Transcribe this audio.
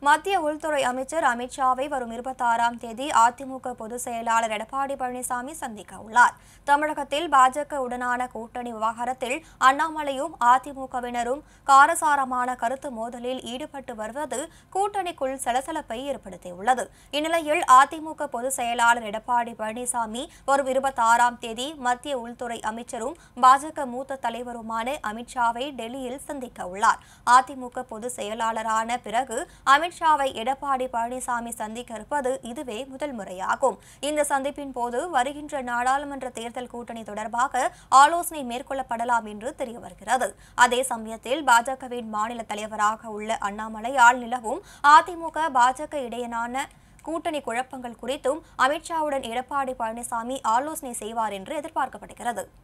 மத்திய உள்துறை அமைச்சர் அமித்ஷாவை வரும் இருபத்தாறாம் தேதி அதிமுக பொதுச் செயலாளர் எடப்பாடி பழனிசாமி சந்திக்க உள்ளார் தமிழகத்தில் பாஜக உடனான கூட்டணி விவகாரத்தில் அண்ணாமலையும் அதிமுகவினரும் காரசாரமான கருத்து மோதலில் ஈடுபட்டு வருவது கூட்டணிக்குள் சலசலப்பை ஏற்படுத்தியுள்ளது இந்நிலையில் அதிமுக பொதுச் செயலாளர் எடப்பாடி பழனிசாமி வரும் இருபத்தாறாம் தேதி மத்திய உள்துறை அமைச்சரும் பாஜக மூத்த தலைவருமான அமித்ஷாவை டெல்லியில் சந்திக்க உள்ளார் அதிமுக பொதுச் செயலாளரான பிறகு அமித்ஷாவை எடப்பாடி பழனிசாமி சந்திக்க இருப்பது இதுவே முதல் முறையாகும் இந்த சந்திப்பின் போது வருகின்ற நாடாளுமன்ற தேர்தல் கூட்டணி தொடர்பாக ஆலோசனை மேற்கொள்ளப்படலாம் என்று தெரிய வருகிறது அதே சமயத்தில் பாஜகவின் மாநில தலைவராக உள்ள அண்ணாமலையால் நிலவும் அதிமுக பாஜக இடையேயான கூட்டணி குழப்பங்கள் குறித்தும் அமித்ஷாவுடன் எடப்பாடி பழனிசாமி ஆலோசனை செய்வார் என்று எதிர்பார்க்கப்படுகிறது